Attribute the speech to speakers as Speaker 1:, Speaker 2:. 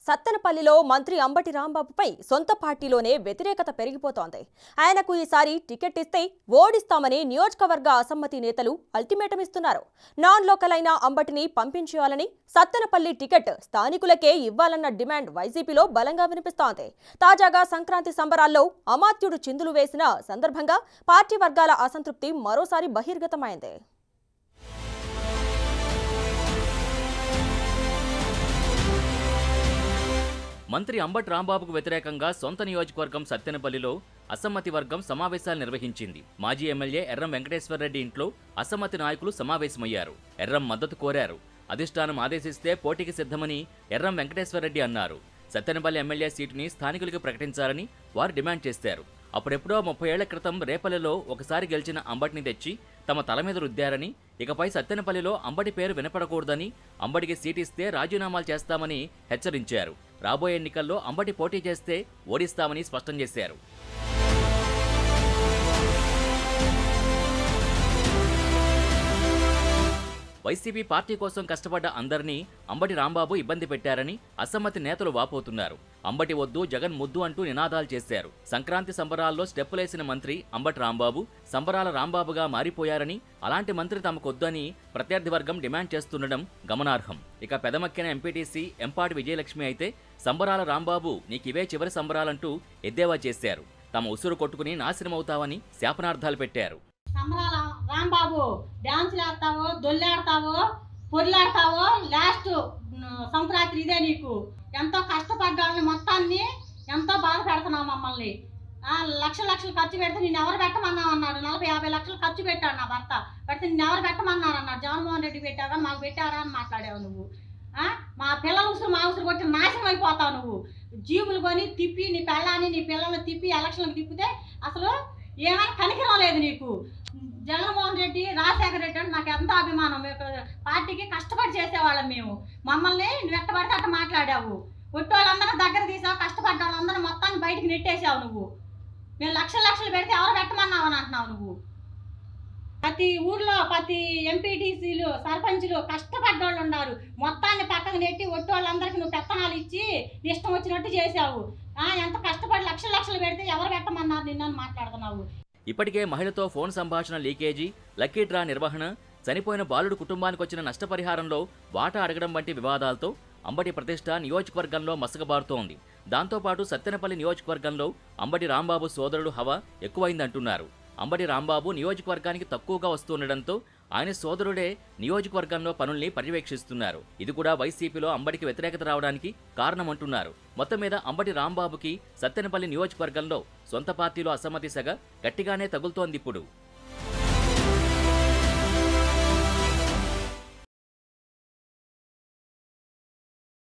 Speaker 1: సత్తెనపల్లిలో మంత్రి అంబటి రాంబాబుపై సొంత పార్టీలోనే వ్యతిరేకత పెరిగిపోతోంది ఆయనకు ఈసారి టికెట్ ఇస్తే ఓడిస్తామని నియోజకవర్గ అసమ్మతి నేతలు అల్టిమేటం ఇస్తున్నారు నాన్ లోకల్ అయిన అంబటిని పంపించేయాలని సత్తెనపల్లి టికెట్ స్థానికులకే ఇవ్వాలన్న డిమాండ్ వైసీపీలో బలంగా వినిపిస్తోంది తాజాగా సంక్రాంతి సంబరాల్లో అమాత్యుడు చిందులు వేసిన సందర్భంగా పార్టీ వర్గాల అసంతృప్తి మరోసారి బహిర్గతమైంది
Speaker 2: మంత్రి అంబట్ రాంబాబుకు వ్యతిరేకంగా సొంత నియోజకవర్గం సత్తెనపల్లిలో అసమ్మతి వర్గం సమావేశాలు నిర్వహించింది మాజీ ఎమ్మెల్యే ఎర్రం వెంకటేశ్వరరెడ్డి ఇంట్లో అసమ్మతి నాయకులు సమావేశమయ్యారు ఎర్రం మద్దతు కోరారు అధిష్టానం ఆదేశిస్తే పోటీకి సిద్ధమని ఎర్రం వెంకటేశ్వరరెడ్డి అన్నారు సత్తెనపల్లి ఎమ్మెల్యే సీటుని స్థానికులకు ప్రకటించాలని వారు డిమాండ్ చేశారు అప్పుడెప్పుడో ముప్పై ఏళ్ల క్రితం రేపల్లెలో ఒకసారి గెలిచిన అంబటిని తెచ్చి తమ తల మీద రుద్దారని ఇకపై సత్తెనపల్లిలో అంబటి పేరు వినపడకూడదని అంబటికి సీటిస్తే రాజీనామాలు చేస్తామని హెచ్చరించారు రాబోయే ఎన్నికల్లో అంబటి పోటీ చేస్తే ఓడిస్తామని స్పష్టం చేశారు వైసీపీ పార్టీ కోసం కష్టపడ్డ అందరినీ అంబటి రాంబాబు ఇబ్బంది పెట్టారని అసమ్మతి నేతలు వాపోతున్నారు అంబటి వద్దు జగన్ ముద్దు అంటూ నినాదాలు చేశారు సంక్రాంతి సంబరాల్లో స్టెప్పులేసిన మంత్రి అంబటి రాంబాబు సంబరాల రాంబాబుగా మారిపోయారని అలాంటి మంత్రి తమకొద్దని ప్రత్యర్థి వర్గం డిమాండ్ చేస్తుండడం గమనార్హం ఇక పెదమక్కిన ఎంపీటీసీ ఎంపాటి విజయలక్ష్మి అయితే సంబరాల రాంబాబు నీకివే చివరి సంబరాలంటూ ఎద్దేవా చేశారు తమ ఉసురు కొట్టుకుని నాశనమవుతావని శాపనార్థాలు పెట్టారు
Speaker 3: సంబరాల రాంబాబు డ్యాన్సులు ఆడతావో దొల్లాడతావో పొర్లాడతావో లాస్ట్ సంక్రాంతి ఇదే నీకు ఎంతో కష్టపడ్డాలని మొత్తాన్ని ఎంతో బాధ పెడుతున్నావు మమ్మల్ని ఆ, లక్షల లక్షలు ఖర్చు పెడితే నేను ఎవరు పెట్టమన్నావు అన్నాడు నలభై యాభై లక్షలు ఖర్చు పెట్టాడు నా భర్త పెడితే నేను ఎవరు పెట్టమన్నారు అన్నాడు జగన్మోహన్ రెడ్డి పెట్టావా మాకు పెట్టారా అని మాట్లాడావు నువ్వు ఆ, మా పిల్లల ఉసురు మా ఉసురు కొట్టి నాశనం అయిపోతావు నువ్వు జీవులు కొని తిప్పి నీ పెళ్ళాన్ని నీ పిల్లల్ని తిప్పి ఎలక్షన్లకు తిప్పితే అసలు ఏమైనా కనికరం లేదు నీకు జగన్మోహన్ రెడ్డి రాజశేఖర రెడ్డి అంటే నాకు ఎంతో అభిమానం మీకు పార్టీకి కష్టపడి చేసేవాళ్ళం మేము మమ్మల్ని నువ్వు ఎట్టబడితే అట్ట మాట్లాడావు ఒట్టి వాళ్ళందరూ దగ్గర తీసావు కష్టపడ్డ వాళ్ళందరూ మొత్తాన్ని బయటికి నెట్టేసావు నువ్వు మేము లక్షల లక్షలు పెడితే ఎవరు పెట్టమన్నావు అని అంటున్నావు నువ్వు ప్రతి ఊర్లో ప్రతి ఎంపీటీసీలు సర్పంచులు కష్టపడ్డోళ్ళు ఉన్నారు మొత్తాన్ని పక్కకు నెట్టి ఒట్టి వాళ్ళందరికీ నువ్వు పెత్తనాలు ఇచ్చి నీ ఇష్టం వచ్చినట్టు చేసావు ఆ, ఎంత కష్టపడి లక్షల లక్షలు పెడితే ఎవరు పెట్టమన్నారు నిన్నని మాట్లాడుతున్నావు
Speaker 2: ఇప్పటికే మహిళతో ఫోన్ సంభాషణ లీకేజీ లక్కీ డ్రా నిర్వహణ చనిపోయిన బాలుడు కుటుంబానికి వచ్చిన నష్టపరిహారంలో వాటా అడగడం వంటి వివాదాలతో అంబటి ప్రతిష్ట నియోజకవర్గంలో మసకబారుతోంది దాంతోపాటు సత్తెనపల్లి నియోజకవర్గంలో అంబటి రాంబాబు సోదరుడు హవా ఎక్కువైందంటున్నారు అంబటి రాంబాబు నియోజకవర్గానికి తక్కువగా వస్తుండటంతో ఆయన సోదరుడే నియోజకవర్గంలో పనుల్ని పర్యవేక్షిస్తున్నారు ఇది కూడా వైసీపీలో అంబటికి వ్యతిరేకత రావడానికి కారణమంటున్నారు మొత్తం మీద అంబటి రాంబాబుకి సత్తెనపల్లి నియోజకవర్గంలో సొంత పార్టీలో అసమ్మతి సగ గట్టిగానే తగులుతోంది ఇప్పుడు